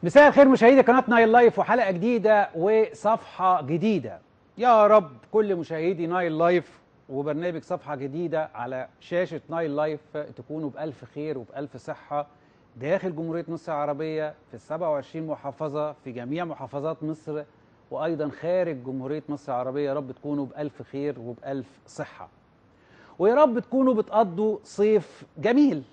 مساء الخير مشاهدي قناة نايل لايف وحلقة جديدة وصفحة جديدة يا رب كل مشاهدي نايل لايف وبرنامج صفحة جديدة على شاشة نايل لايف تكونوا بألف خير وبألف صحة داخل جمهورية مصر العربية في السبعة وعشرين محافظة في جميع محافظات مصر وأيضا خارج جمهورية مصر العربية يا رب تكونوا بألف خير وبألف صحة ويا رب تكونوا بتقضوا صيف جميل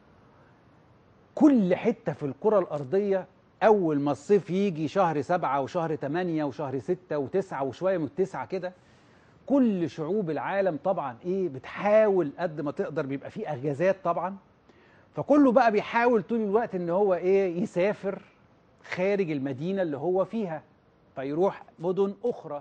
كل حتة في الكرة الأرضية أول ما الصيف يجي شهر سبعة وشهر تمانية وشهر ستة وتسعة وشوية من التسعة كده كل شعوب العالم طبعا إيه بتحاول قد ما تقدر بيبقى فيه أجازات طبعا فكله بقى بيحاول طول الوقت إن هو إيه يسافر خارج المدينة اللي هو فيها فيروح مدن أخرى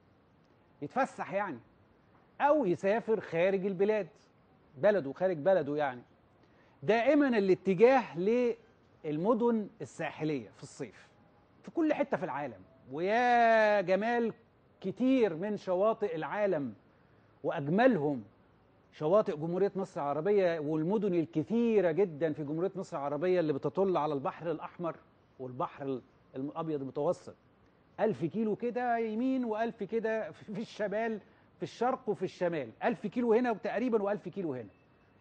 يتفسح يعني أو يسافر خارج البلاد بلده خارج بلده يعني دائما الاتجاه للمدن الساحلية في الصيف في كل حتة في العالم ويا جمال كتير من شواطئ العالم وأجملهم شواطئ جمهورية مصر العربية والمدن الكثيرة جدا في جمهورية مصر العربية اللي بتطل على البحر الأحمر والبحر الأبيض المتوسط ألف كيلو كده يمين وألف كده في الشمال في الشرق وفي الشمال ألف كيلو هنا تقريبا وألف كيلو هنا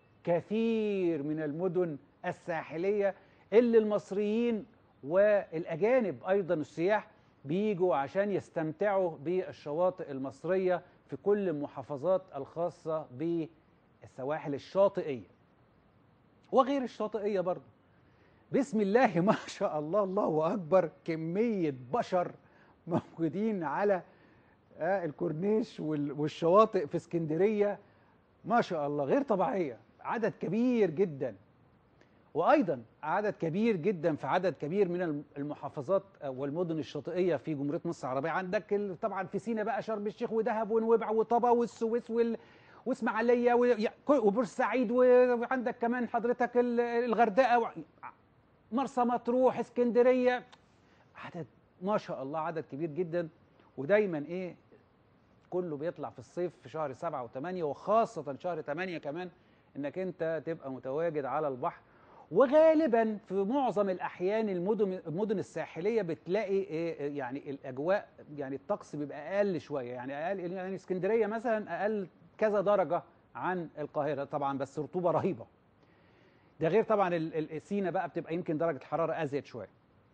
كثير من المدن الساحلية اللي المصريين والأجانب أيضا السياح بيجوا عشان يستمتعوا بالشواطئ المصرية في كل المحافظات الخاصة بالسواحل الشاطئية وغير الشاطئية برضو بسم الله ما شاء الله الله أكبر كمية بشر موجودين على الكورنيش والشواطئ في اسكندرية ما شاء الله غير طبيعية عدد كبير جدا وايضا عدد كبير جدا في عدد كبير من المحافظات والمدن الشاطئيه في جمهوريه مصر العربيه عندك طبعا في سينا بقى شرم الشيخ ودهب ونويبع وطبا والسويس وال واسماعيليه وبورسعيد وعندك كمان حضرتك الغردقه مرسى مطروح اسكندريه عدد ما شاء الله عدد كبير جدا ودايما ايه كله بيطلع في الصيف في شهر سبعة وثمانية وخاصة شهر ثمانية كمان انك انت تبقى متواجد على البحر وغالبا في معظم الاحيان المدن المدن الساحليه بتلاقي يعني الاجواء يعني الطقس بيبقى اقل شويه يعني اقل يعني اسكندريه مثلا اقل كذا درجه عن القاهره طبعا بس رطوبه رهيبه ده غير طبعا سينا بقى بتبقى يمكن درجه الحراره ازيد شويه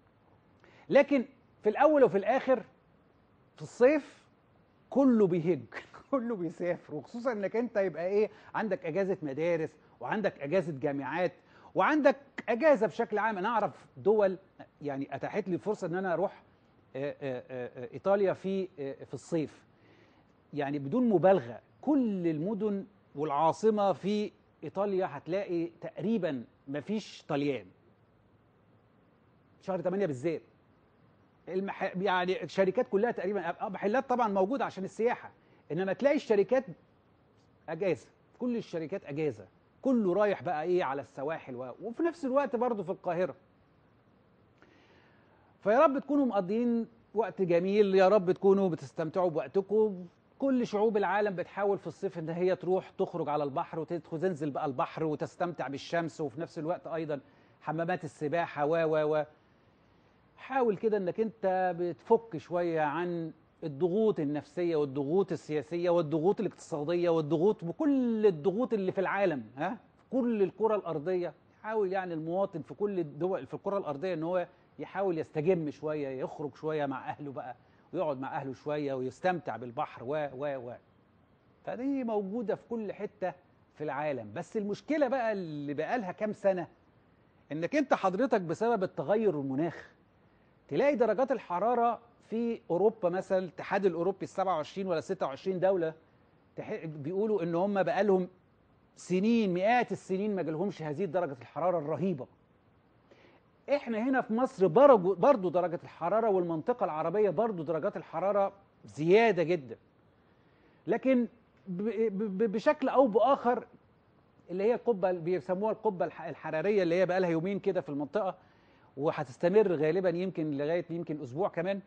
لكن في الاول وفي الاخر في الصيف كله بيهج كله بيسافر وخصوصا انك انت يبقى ايه عندك اجازه مدارس وعندك اجازه جامعات وعندك اجازه بشكل عام انا اعرف دول يعني اتاحت لي الفرصه ان انا اروح ايطاليا في في الصيف يعني بدون مبالغه كل المدن والعاصمه في ايطاليا هتلاقي تقريبا مفيش طليان شهر 8 بالذات المح... يعني الشركات كلها تقريبا محلات طبعا موجوده عشان السياحه انما تلاقي الشركات اجازه كل الشركات اجازه كله رايح بقى ايه على السواحل و... وفي نفس الوقت برضه في القاهره فيا رب تكونوا مقضيين وقت جميل يا رب تكونوا بتستمتعوا بوقتكم كل شعوب العالم بتحاول في الصيف ان هي تروح تخرج على البحر وتدخل تنزل بقى البحر وتستمتع بالشمس وفي نفس الوقت ايضا حمامات السباحه و و و حاول كده انك انت بتفك شويه عن الضغوط النفسيه والضغوط السياسيه والضغوط الاقتصاديه والضغوط بكل الضغوط اللي في العالم ها في كل الكره الارضيه حاول يعني المواطن في كل الدول في الكره الارضيه ان هو يحاول يستجم شويه يخرج شويه مع اهله بقى ويقعد مع اهله شويه ويستمتع بالبحر و و و فدي موجوده في كل حته في العالم بس المشكله بقى اللي بقالها كام سنه انك انت حضرتك بسبب التغير المناخ تلاقي درجات الحراره في اوروبا مثلا الاتحاد الاوروبي ال 27 ولا 26 دوله بيقولوا ان هم بقى لهم سنين مئات السنين ما جالهمش هذه درجه الحراره الرهيبه. احنا هنا في مصر برضو درجه الحراره والمنطقه العربيه برضو درجات الحراره زياده جدا. لكن بشكل او باخر اللي هي القبه بيسموها القبه الحراريه اللي هي بقى لها يومين كده في المنطقه وهتستمر غالبا يمكن لغايه يمكن اسبوع كمان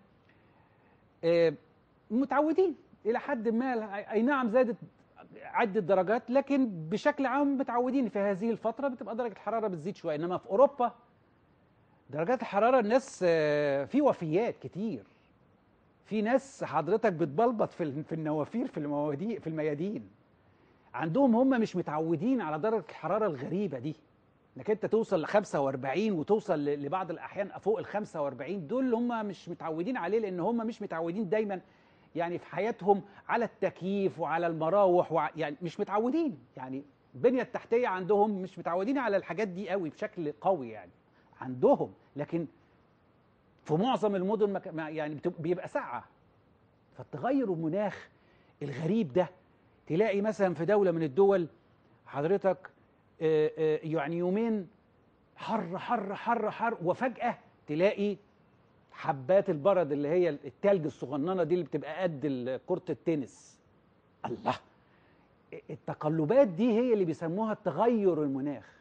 متعودين الى حد ما اي نعم زادت عدة درجات لكن بشكل عام متعودين في هذه الفترة بتبقى درجة الحرارة بتزيد شوية إنما في أوروبا درجات الحراره الناس آه، في وفيات كتير في ناس حضرتك بتبلبط في ال- في النوافير في الموادي في الميادين عندهم هم مش متعودين على درجه الحراره الغريبه دي انك انت توصل ل 45 وتوصل ل- لبعض الاحيان فوق ال 45 دول اللي هم مش متعودين عليه لان هم مش متعودين دايما يعني في حياتهم على التكييف وعلى المراوح وع يعني مش متعودين يعني البنيه التحتيه عندهم مش متعودين على الحاجات دي قوي بشكل قوي يعني عندهم لكن في معظم المدن ما ك- ما- يعني بتب- بيبقى ساعه فالتغير المناخ الغريب ده تلاقي مثلا في دوله من الدول حضرتك آه، آه، يعني يومين حر حر حر حر وفجاه تلاقي حبات البرد اللي هي التلج الصغننه دي اللي بتبقى قد ال- كره التنس الله التقلبات دي هي اللي بيسموها التغير المناخ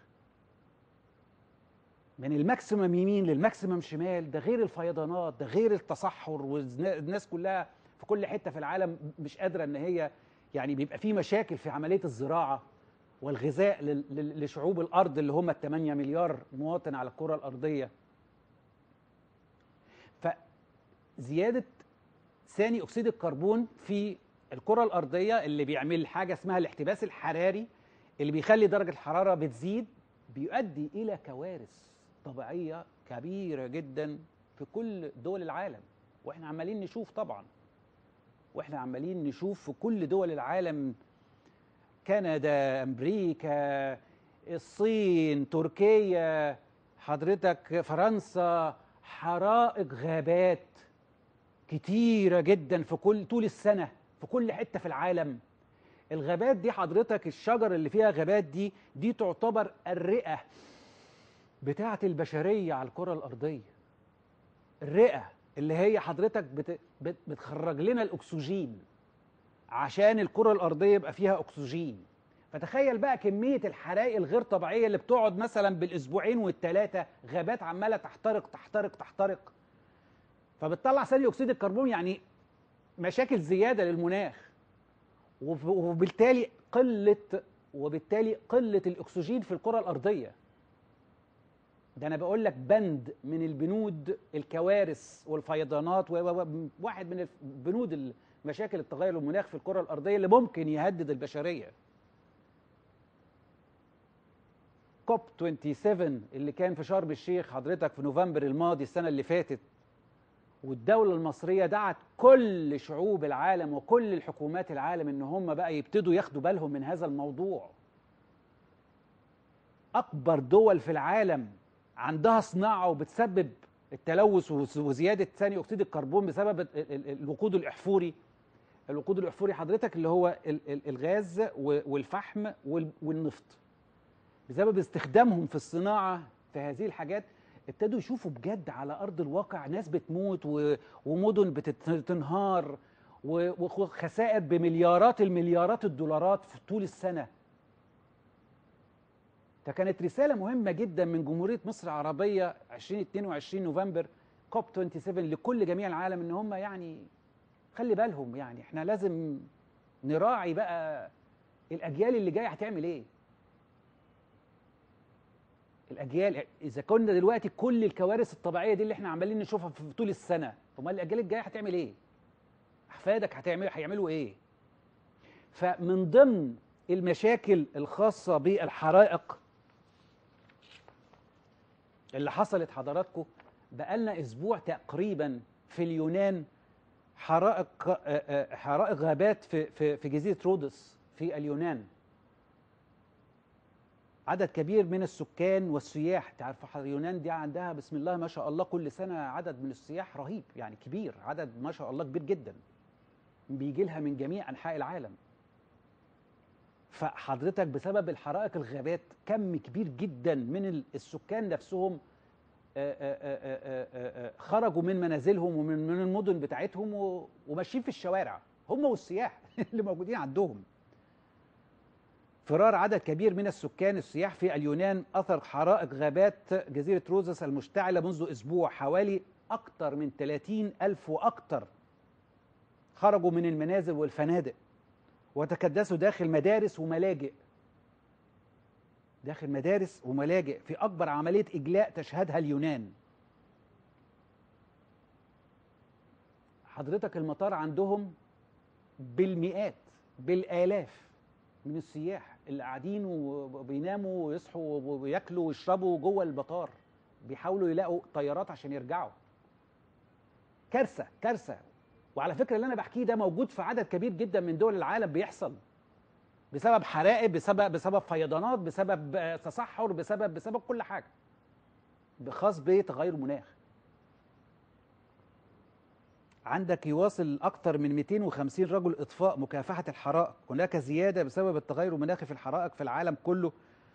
من الماكسيمم يمين للماكسيمم شمال ده غير الفيضانات ده غير التصحر والناس كلها في كل حته في العالم مش قادره ان هي يعني بيبقى في مشاكل في عمليه الزراعه والغذاء لل- لل- لشعوب الارض اللي هم ال 8 مليار مواطن على الكره الارضيه فزياده ثاني اكسيد الكربون في الكره الارضيه اللي بيعمل حاجه اسمها الاحتباس الحراري اللي بيخلي درجه الحراره بتزيد بيؤدي الى كوارث طبيعيه كبيره جدا في كل دول العالم واحنا عمالين نشوف طبعا واحنا عمالين نشوف في كل دول العالم كندا امريكا الصين تركيا حضرتك فرنسا حرائق غابات كتيرة جدا في كل طول السنة في كل حتة في العالم الغابات دي حضرتك الشجر اللي فيها غابات دي دي تعتبر الرئة بتاعة البشرية على الكرة الأرضية الرئة اللي هي حضرتك بت... بت... بتخرج لنا الأكسجين عشان الكرة الأرضية يبقى فيها أكسجين فتخيل بقى كمية الحرائق الغير طبيعية اللي بتقعد مثلا بالأسبوعين والثلاثة غابات عمالة تحترق تحترق تحترق فبتطلع ثاني أكسيد الكربون يعني مشاكل زيادة للمناخ وب- وبالتالي قلة وبالتالي قلة الأكسجين في الكرة الأرضية ده أنا بقول لك بند من البنود الكوارث والفيضانات و- و- و- واحد من الف- بنود مشاكل التغير المناخ في الكرة الأرضية اللي ممكن يهدد البشرية كوب 27 اللي كان في شرم الشيخ حضرتك في نوفمبر الماضي السنة اللي فاتت والدولة المصرية دعت كل شعوب العالم وكل الحكومات العالم ان هم بقى يبتدوا ياخدوا بالهم من هذا الموضوع اكبر دول في العالم عندها صناعة وبتسبب التلوث وز- وزيادة ثاني اكسيد الكربون بسبب ال- ال- ال- الوقود الاحفوري الوقود الاحفوري حضرتك اللي هو ال- ال- الغاز و- والفحم وال- والنفط بسبب استخدامهم في الصناعة في هذه الحاجات ابتدوا يشوفوا بجد على أرض الواقع ناس بتموت و- ومدن بتنهار و- وخسائر بمليارات المليارات الدولارات في طول السنة فكانت رسالة مهمة جدا من جمهورية مصر العربية 2022 نوفمبر كوب 27 لكل جميع العالم ان هم يعني خلي بالهم يعني احنا لازم نراعي بقى الاجيال اللي جايه هتعمل ايه الاجيال اذا كنا دلوقتي كل الكوارث الطبيعيه دي اللي احنا عمالين نشوفها في طول السنه امال الاجيال الجايه هتعمل ايه احفادك هتعمل هيعملوا ايه فمن ضمن المشاكل الخاصه بالحرائق اللي حصلت حضراتكم بقالنا اسبوع تقريبا في اليونان حرائق آه، آه، حرائق غابات في في في جزيره رودس في اليونان عدد كبير من السكان والسياح تعرف اليونان دي عندها بسم الله ما شاء الله كل سنه عدد من السياح رهيب يعني كبير عدد ما شاء الله كبير جدا بيجي لها من جميع انحاء العالم فحضرتك بسبب الحرائق الغابات كم كبير جدا من ال- السكان نفسهم آه، آه، آه، آه، آه، آه، خرجوا من منازلهم ومن من المدن بتاعتهم و- وماشيين في الشوارع هم والسياح اللي موجودين عندهم فرار عدد كبير من السكان السياح في اليونان أثر حرائق غابات جزيرة روزس المشتعلة منذ أسبوع حوالي أكثر من 30 ألف وأكثر خرجوا من المنازل والفنادق وتكدسوا داخل مدارس وملاجئ داخل مدارس وملاجئ في أكبر عملية إجلاء تشهدها اليونان حضرتك المطار عندهم بالمئات بالالاف من السياح اللي قاعدين وبيناموا ويصحوا وياكلوا ويشربوا جوه المطار بيحاولوا يلاقوا طيارات عشان يرجعوا كارثه كارثه وعلى فكره اللي انا بحكيه ده موجود في عدد كبير جدا من دول العالم بيحصل بسبب حرائق بسبب بسبب فيضانات بسبب آه، تصحر بسبب بسبب كل حاجه خاص بتغير المناخ عندك يواصل أكثر من 250 رجل إطفاء مكافحة الحرائق هناك زيادة بسبب التغير المناخي في الحرائق في العالم كله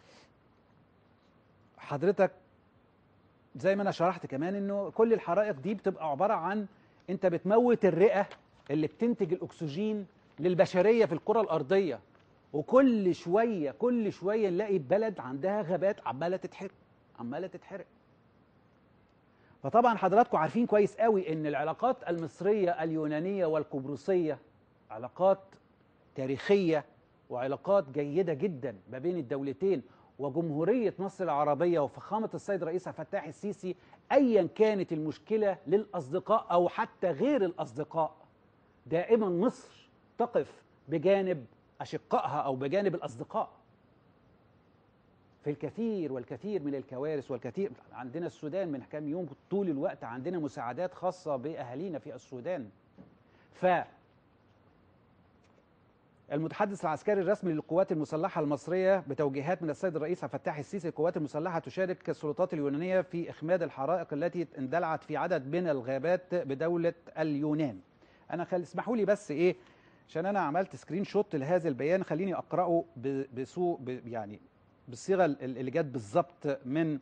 حضرتك زي ما أنا شرحت كمان إنه كل الحرائق دي بتبقى عبارة عن أنت بتموت الرئة اللي بتنتج الأكسجين للبشرية في الكرة الأرضية وكل شوية كل شوية نلاقي بلد عندها غابات عمالة تتحرق عمالة تتحرق فطبعا حضراتكم عارفين كويس قوي ان العلاقات المصريه اليونانيه والقبرصيه علاقات تاريخيه وعلاقات جيده جدا ما بين الدولتين وجمهوريه مصر العربيه وفخامه السيد رئيس عبد الفتاح السيسي ايا كانت المشكله للاصدقاء او حتى غير الاصدقاء دائما مصر تقف بجانب اشقائها او بجانب الاصدقاء في الكثير والكثير من الكوارث والكثير عندنا السودان من كام يوم طول الوقت عندنا مساعدات خاصة بأهالينا في السودان ف المتحدث العسكري الرسمي للقوات المسلحة المصرية بتوجيهات من السيد الرئيس عبد الفتاح السيسي القوات المسلحة تشارك السلطات اليونانية في إخماد الحرائق التي اندلعت في عدد من الغابات بدولة اليونان أنا خل... اسمحوا لي بس إيه عشان أنا عملت سكرين شوت لهذا البيان خليني أقرأه ب... بسوء ب... يعني بالصيغه اللي جت بالظبط من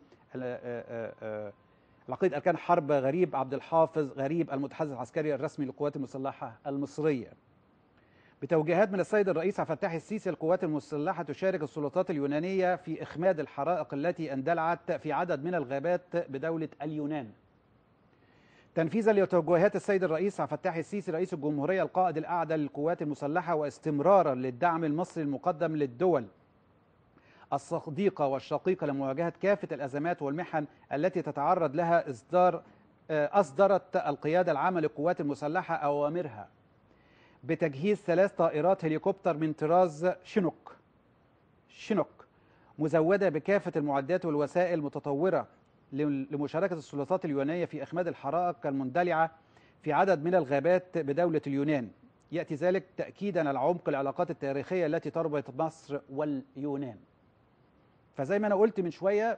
العقيد اركان حرب غريب عبد الحافظ غريب المتحدث العسكري الرسمي للقوات المسلحه المصريه. بتوجيهات من السيد الرئيس عبد الفتاح السيسي القوات المسلحه تشارك السلطات اليونانيه في اخماد الحرائق التي اندلعت في عدد من الغابات بدوله اليونان. تنفيذا لتوجيهات السيد الرئيس عبد الفتاح السيسي رئيس الجمهوريه القائد الاعلى للقوات المسلحه واستمرارا للدعم المصري المقدم للدول الصديقة والشقيقة لمواجهة كافة الأزمات والمحن التي تتعرض لها إصدار أصدرت القيادة العامة للقوات المسلحة أوامرها بتجهيز ثلاث طائرات هليكوبتر من طراز شنوك شنوك مزودة بكافة المعدات والوسائل المتطورة لمشاركة السلطات اليونانية في إخماد الحرائق المندلعة في عدد من الغابات بدولة اليونان يأتي ذلك تأكيدا على عمق العلاقات التاريخية التي تربط مصر واليونان فزي ما انا قلت من شويه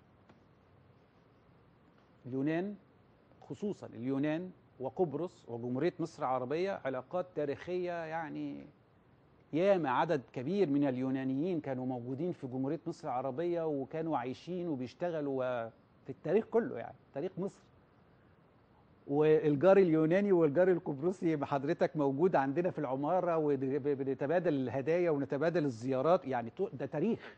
اليونان خصوصا اليونان وقبرص وجمهوريه مصر العربيه علاقات تاريخيه يعني ياما عدد كبير من اليونانيين كانوا موجودين في جمهوريه مصر العربيه وكانوا عايشين وبيشتغلوا في التاريخ كله يعني تاريخ مصر والجار اليوناني والجار القبرصي بحضرتك موجود عندنا في العماره وبنتبادل الهدايا ونتبادل الزيارات يعني ده تاريخ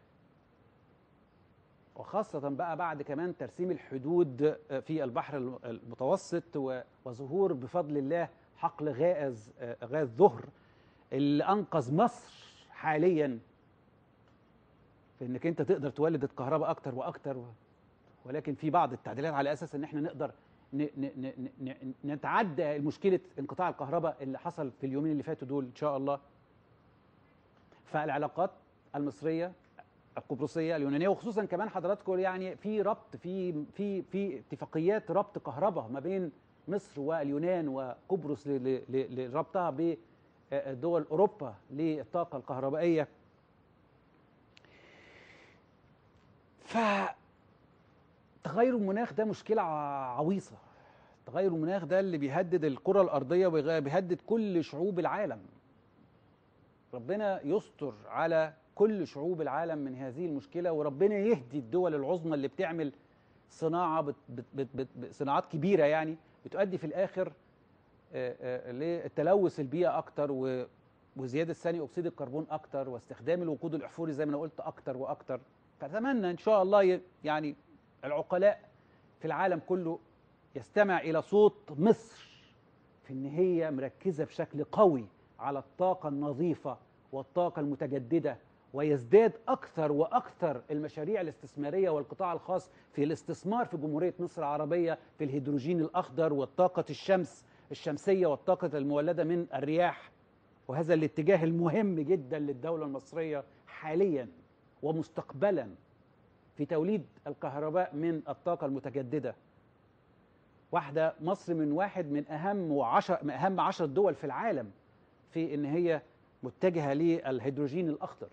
وخاصة بقى بعد كمان ترسيم الحدود في البحر المتوسط وظهور بفضل الله حقل غاز غاز ظهر اللي أنقذ مصر حاليا في انك انت تقدر تولد الكهرباء اكتر واكتر ولكن في بعض التعديلات على اساس ان احنا نقدر نتعدى مشكله انقطاع الكهرباء اللي حصل في اليومين اللي فاتوا دول ان شاء الله فالعلاقات المصريه القبرصيه اليونانيه وخصوصا كمان حضراتكم يعني في ربط في في في اتفاقيات ربط كهرباء ما بين مصر واليونان وقبرص لربطها بدول اوروبا للطاقه الكهربائيه ف تغير المناخ ده مشكله عويصه تغير المناخ ده اللي بيهدد الكره الارضيه وبيهدد كل شعوب العالم ربنا يستر على كل شعوب العالم من هذه المشكله وربنا يهدي الدول العظمى اللي بتعمل صناعه بت بت بت بت صناعات كبيره يعني بتؤدي في الاخر للتلوث البيئه اكتر وزياده ثاني اكسيد الكربون اكتر واستخدام الوقود الاحفوري زي ما انا قلت اكتر واكتر فاتمنى ان شاء الله يعني العقلاء في العالم كله يستمع الى صوت مصر في ان هي مركزه بشكل قوي على الطاقه النظيفه والطاقه المتجدده ويزداد اكثر واكثر المشاريع الاستثماريه والقطاع الخاص في الاستثمار في جمهوريه مصر العربيه في الهيدروجين الاخضر والطاقه الشمس الشمسيه والطاقه المولده من الرياح وهذا الاتجاه المهم جدا للدوله المصريه حاليا ومستقبلا في توليد الكهرباء من الطاقه المتجدده واحده مصر من واحد من اهم وعشر من اهم عشر دول في العالم في ان هي متجهه للهيدروجين الاخضر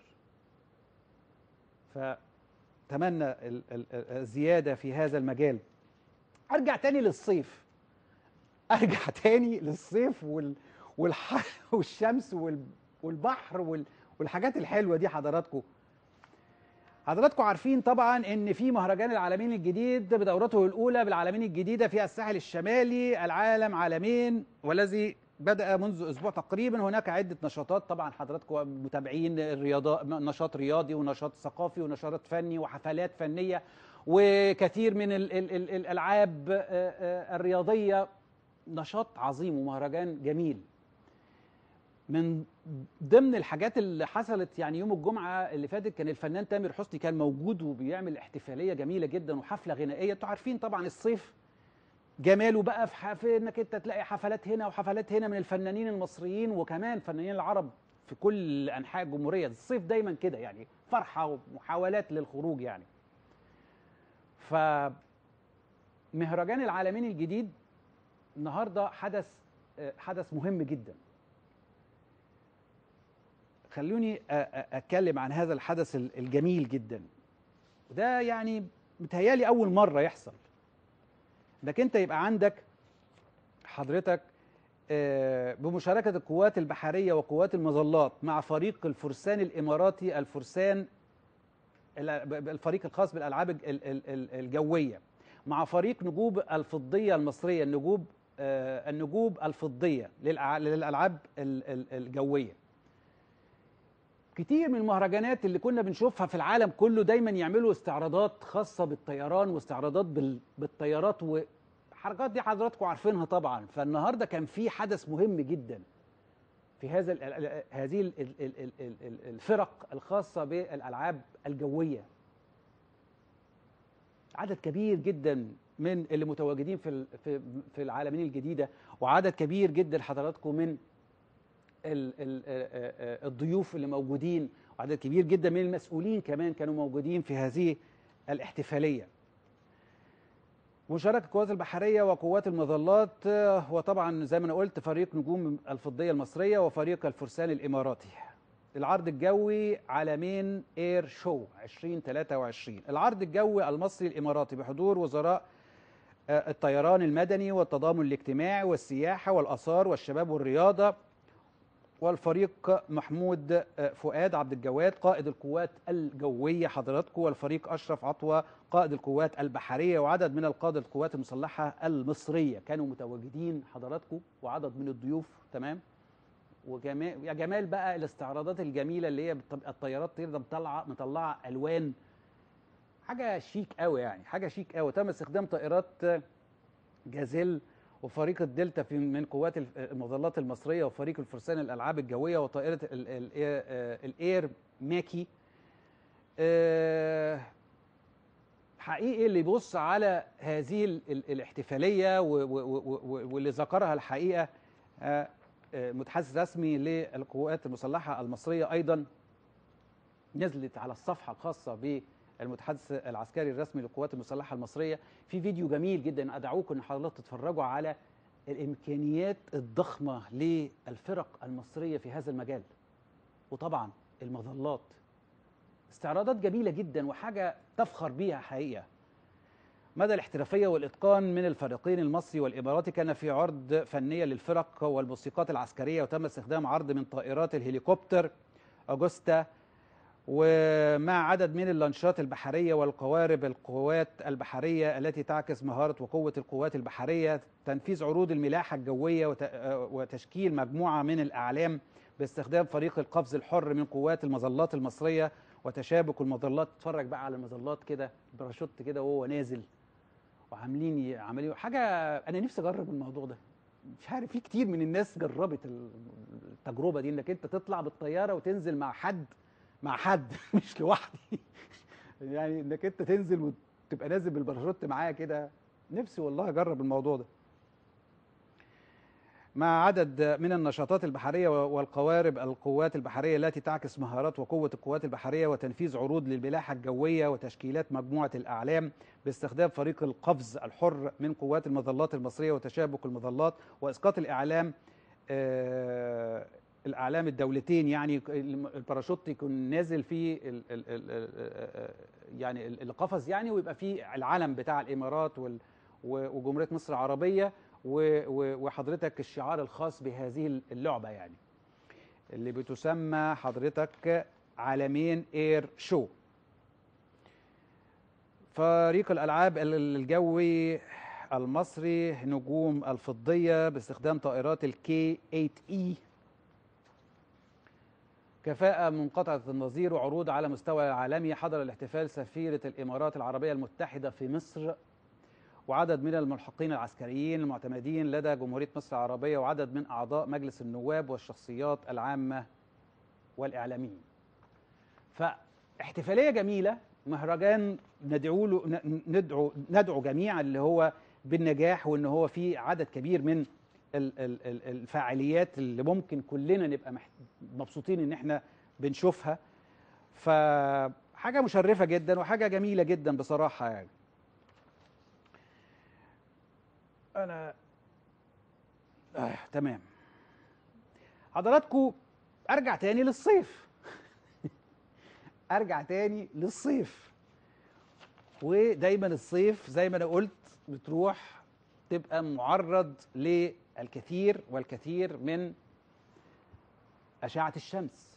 فتمنى ال- ال- الزياده في هذا المجال ارجع تاني للصيف ارجع تاني للصيف وال والح... والشمس وال... والبحر وال... والحاجات الحلوه دي حضراتكم حضراتكم عارفين طبعا ان في مهرجان العالمين الجديد بدورته الاولى بالعالمين الجديده في الساحل الشمالي العالم عالمين والذي بدا منذ اسبوع تقريبا هناك عده نشاطات طبعا حضراتكم متابعين الرياضه نشاط رياضي ونشاط ثقافي ونشاط فني وحفلات فنيه وكثير من ال ال ال الالعاب آه، آه، الرياضيه نشاط عظيم ومهرجان جميل من ضمن الحاجات اللي حصلت يعني يوم الجمعه اللي فاتت كان الفنان تامر حسني كان موجود وبيعمل احتفاليه جميله جدا وحفله غنائيه انتوا عارفين طبعا الصيف جماله بقى في, ح- في انك انت تلاقي حفلات هنا وحفلات هنا من الفنانين المصريين وكمان فنانين العرب في كل انحاء الجمهوريه الصيف دايما كده يعني فرحه ومحاولات للخروج يعني ف مهرجان العالمين الجديد النهارده حدث آه، حدث مهم جدا خلوني أ- أ- اتكلم عن هذا الحدث ال- الجميل جدا وده يعني متهيالي اول مره يحصل انك انت يبقى عندك حضرتك آه، بمشاركه القوات البحريه وقوات المظلات مع فريق الفرسان الاماراتي الفرسان ال- الفريق الخاص بالالعاب الج- ال- ال- ال- الجويه مع فريق نجوب الفضيه المصريه النجوب آه، النجوب الفضيه للأع- للالعاب ال- ال- الجويه كتير من المهرجانات اللي كنا بنشوفها في العالم كله دايما يعملوا استعراضات خاصة بالطيران واستعراضات بال- بالطيارات والحركات دي حضراتكم عارفينها طبعا فالنهارده كان في حدث مهم جدا في هذا ال- ال- هذه ال- ال- ال- ال- ال- ال- الفرق الخاصة بالألعاب الجوية عدد كبير جدا من اللي متواجدين في ال- في في العالمين الجديدة وعدد كبير جدا حضراتكم من ال- ال- آه، آه، الضيوف اللي موجودين وعدد كبير جدا من المسؤولين كمان كانوا موجودين في هذه الاحتفاليه. مشاركة القوات البحرية وقوات المظلات آه، وطبعا زي ما انا قلت فريق نجوم الفضية المصرية وفريق الفرسان الإماراتي. العرض الجوي عالمين اير شو 2023 العرض الجوي المصري الإماراتي بحضور وزراء آه، الطيران المدني والتضامن الاجتماعي والسياحة والآثار والشباب والرياضة والفريق محمود فؤاد عبد الجواد قائد القوات الجوية حضراتكم والفريق أشرف عطوة قائد القوات البحرية وعدد من القادة القوات المسلحة المصرية كانوا متواجدين حضراتكم وعدد من الضيوف تمام وجمال يا جمال بقى الاستعراضات الجميلة اللي هي بتبقى الطيارات تقدر مطلعة مطلعة ألوان حاجة شيك قوي يعني حاجة شيك قوي تم استخدام طائرات جازيل وفريق الدلتا في من قوات الف- المظلات المصريه وفريق الفرسان الالعاب الجويه وطائره ال- ال- آه، الاير ماكي آه، حقيقي اللي يبص على هذه ال- ال- الاحتفاليه و- و- و- و- واللي ذكرها الحقيقه آه، آه، متحدث رسمي للقوات المسلحه المصريه ايضا نزلت على الصفحه الخاصه بالمتحدث العسكري الرسمي للقوات المسلحه المصريه في فيديو جميل جدا ادعوكم ان حضراتكم تتفرجوا على الامكانيات الضخمه للفرق المصريه في هذا المجال وطبعا المظلات استعراضات جميله جدا وحاجه تفخر بيها حقيقه مدى الاحترافيه والاتقان من الفريقين المصري والاماراتي كان في عرض فنيه للفرق والموسيقات العسكريه وتم استخدام عرض من طائرات الهليكوبتر اجوستا ومع عدد من اللانشات البحرية والقوارب القوات البحرية التي تعكس مهارة وقوة القوات البحرية تنفيذ عروض الملاحة الجوية وت- آه، وتشكيل مجموعة من الأعلام باستخدام فريق القفز الحر من قوات المظلات المصرية وتشابك المظلات اتفرج بقى على المظلات كده باراشوت كده وهو نازل وعاملين ي- عمليه حاجة أنا نفسي أجرب الموضوع ده مش عارف في كتير من الناس جربت ال- التجربة دي إنك أنت تطلع بالطيارة وتنزل مع حد مع حد مش لوحدي يعني انك انت تنزل وتبقى نازل بالباراشوت معايا كده نفسي والله اجرب الموضوع ده مع عدد من النشاطات البحرية والقوارب القوات البحرية التي تعكس مهارات وقوة القوات البحرية وتنفيذ عروض للملاحة الجوية وتشكيلات مجموعة الأعلام باستخدام فريق القفز الحر من قوات المظلات المصرية وتشابك المظلات وإسقاط الإعلام آه الأعلام الدولتين يعني الباراشوت يكون نازل في ال ال ال يعني القفز يعني ويبقى فيه العلم بتاع الإمارات وال وجمهورية مصر العربية وحضرتك الشعار الخاص بهذه اللعبة يعني اللي بتسمى حضرتك عالمين اير شو فريق الألعاب الجوي المصري نجوم الفضية باستخدام طائرات الكي 8 اي كفاءة منقطعة النظير وعروض على مستوى عالمي حضر الاحتفال سفيرة الإمارات العربية المتحدة في مصر وعدد من الملحقين العسكريين المعتمدين لدى جمهورية مصر العربية وعدد من أعضاء مجلس النواب والشخصيات العامة والإعلاميين فاحتفالية جميلة مهرجان ندعو له ندعو ندعو جميعا اللي هو بالنجاح وان هو في عدد كبير من الفاعليات اللي ممكن كلنا نبقى مبسوطين ان احنا بنشوفها فحاجه مشرفه جدا وحاجه جميله جدا بصراحه يعني انا آه تمام حضراتكم ارجع تاني للصيف ارجع تاني للصيف ودايما الصيف زي ما انا قلت بتروح تبقى معرض للكثير والكثير من اشعه الشمس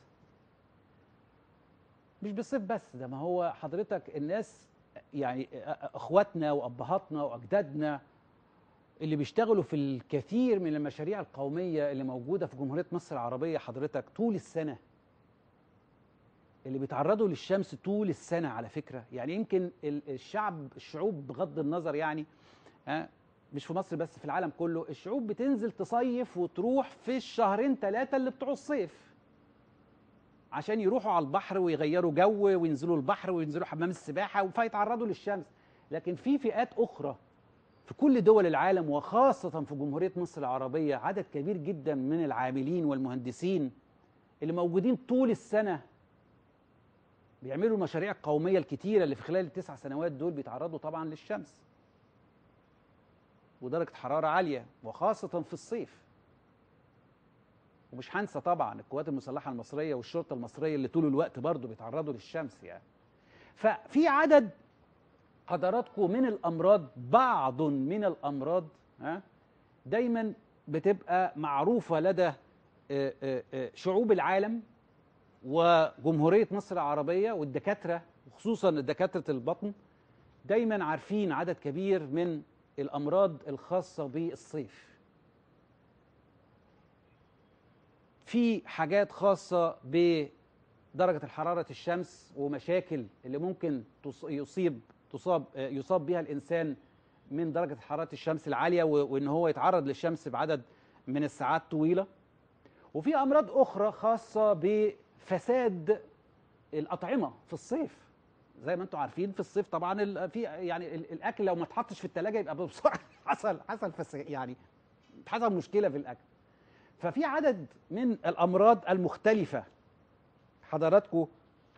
مش بالصيف بس ده ما هو حضرتك الناس يعني اخواتنا وابهاتنا واجدادنا اللي بيشتغلوا في الكثير من المشاريع القومية اللي موجودة في جمهورية مصر العربية حضرتك طول السنة اللي بيتعرضوا للشمس طول السنة على فكرة يعني يمكن الشعب الشعوب بغض النظر يعني ها مش في مصر بس في العالم كله الشعوب بتنزل تصيف وتروح في الشهرين ثلاثة اللي بتوع الصيف عشان يروحوا على البحر ويغيروا جو وينزلوا البحر وينزلوا حمام السباحة فيتعرضوا للشمس لكن في فئات أخرى في كل دول العالم وخاصة في جمهورية مصر العربية عدد كبير جدا من العاملين والمهندسين اللي موجودين طول السنة بيعملوا المشاريع القومية الكتيرة اللي في خلال التسع سنوات دول بيتعرضوا طبعا للشمس ودرجة حرارة عالية وخاصة في الصيف ومش هنسى طبعا القوات المسلحة المصرية والشرطة المصرية اللي طول الوقت برضه بيتعرضوا للشمس يعني ففي عدد حضراتكم من الامراض بعض من الامراض ها دايما بتبقى معروفه لدى شعوب العالم وجمهوريه مصر العربيه والدكاتره وخصوصا دكاتره البطن دايما عارفين عدد كبير من الامراض الخاصه بالصيف في حاجات خاصه بدرجه الحراره الشمس ومشاكل اللي ممكن يصيب تصاب يصاب بها الانسان من درجه حراره الشمس العاليه وان هو يتعرض للشمس بعدد من الساعات طويله وفي امراض اخرى خاصه بفساد الاطعمه في الصيف زي ما انتم عارفين في الصيف طبعا في يعني الاكل لو ما اتحطش في الثلاجه يبقى بسرعه حصل حصل فساد يعني حصل مشكله في الاكل ففي عدد من الامراض المختلفه حضراتكم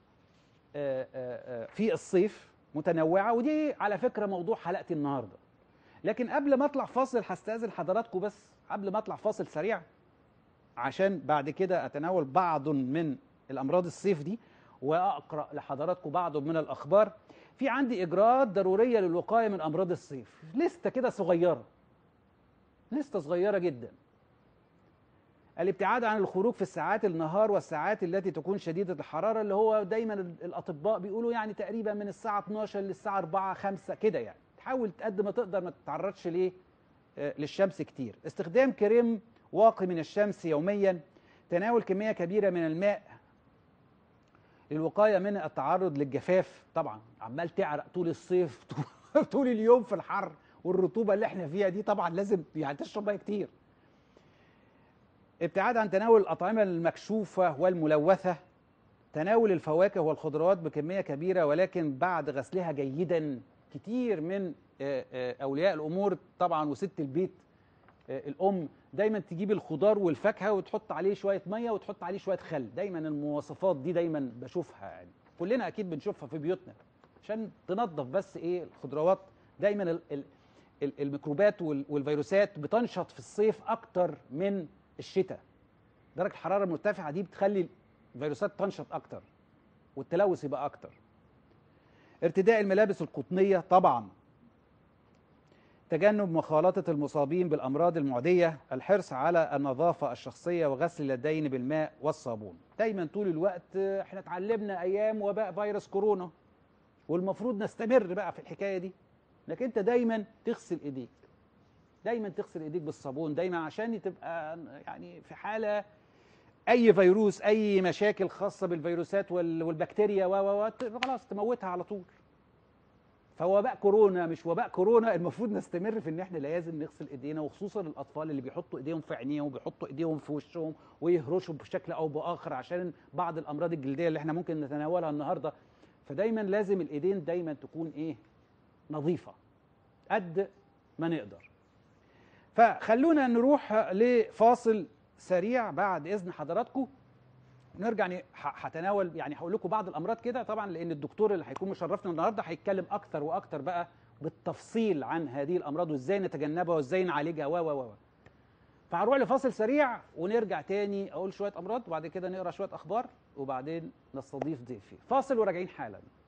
في الصيف متنوعه ودي على فكره موضوع حلقتي النهارده لكن قبل ما اطلع فاصل هستاذن حضراتكم بس قبل ما اطلع فاصل سريع عشان بعد كده اتناول بعض من الامراض الصيف دي واقرا لحضراتكم بعض من الاخبار في عندي اجراءات ضروريه للوقايه من امراض الصيف لسته كده صغيره لسته صغيره جدا الابتعاد عن الخروج في الساعات النهار والساعات التي تكون شديدة الحرارة اللي هو دايما الأطباء بيقولوا يعني تقريبا من الساعة 12 للساعة 4 5 كده يعني تحاول قد ما تقدر ما تتعرضش ليه للشمس كتير استخدام كريم واقي من الشمس يوميا تناول كمية كبيرة من الماء للوقاية من التعرض للجفاف طبعا عمال تعرق طول الصيف طول اليوم في الحر والرطوبة اللي احنا فيها دي طبعا لازم يعني تشرب ميه كتير ابتعاد عن تناول الأطعمة المكشوفة والملوثة تناول الفواكه والخضروات بكمية كبيرة ولكن بعد غسلها جيدا كتير من أولياء الأمور طبعا وست البيت آه، الام دايما تجيب الخضار والفاكهه وتحط عليه شويه ميه وتحط عليه شويه خل دايما المواصفات دي دايما بشوفها يعني كلنا اكيد بنشوفها في بيوتنا عشان تنظف بس ايه الخضروات دايما ال ال ال الميكروبات وال- والفيروسات بتنشط في الصيف اكتر من الشتاء درجه الحراره المرتفعه دي بتخلي الفيروسات تنشط اكتر والتلوث يبقى اكتر ارتداء الملابس القطنيه طبعا تجنب مخالطة المصابين بالأمراض المعدية الحرص على النظافة الشخصية وغسل اليدين بالماء والصابون دايما طول الوقت آه، احنا اتعلمنا أيام وباء فيروس كورونا والمفروض نستمر بقى في الحكاية دي انك انت دايما تغسل ايديك دايما تغسل ايديك بالصابون دايما عشان تبقى يعني في حالة اي فيروس اي مشاكل خاصة بالفيروسات وال- والبكتيريا و و و ت- خلاص تموتها على طول فوباء كورونا مش وباء كورونا المفروض نستمر في ان احنا لازم نغسل ايدينا وخصوصا الاطفال اللي بيحطوا ايديهم في عينيهم وبيحطوا ايديهم في وشهم ويهرشوا بشكل او باخر عشان بعض الامراض الجلديه اللي احنا ممكن نتناولها النهارده فدايما لازم الايدين دايما تكون ايه نظيفه قد ما نقدر فخلونا نروح لفاصل سريع بعد اذن حضراتكم نرجع ن- ح- هتناول يعني هقول لكم بعض الامراض كده طبعا لان الدكتور اللي هيكون مشرفنا النهارده هيتكلم اكتر واكتر بقى بالتفصيل عن هذه الامراض وازاي نتجنبها وازاي نعالجها و و و فهنروح لفاصل سريع ونرجع تاني اقول شويه امراض وبعد كده نقرا شويه اخبار وبعدين نستضيف ضيفي فاصل وراجعين حالا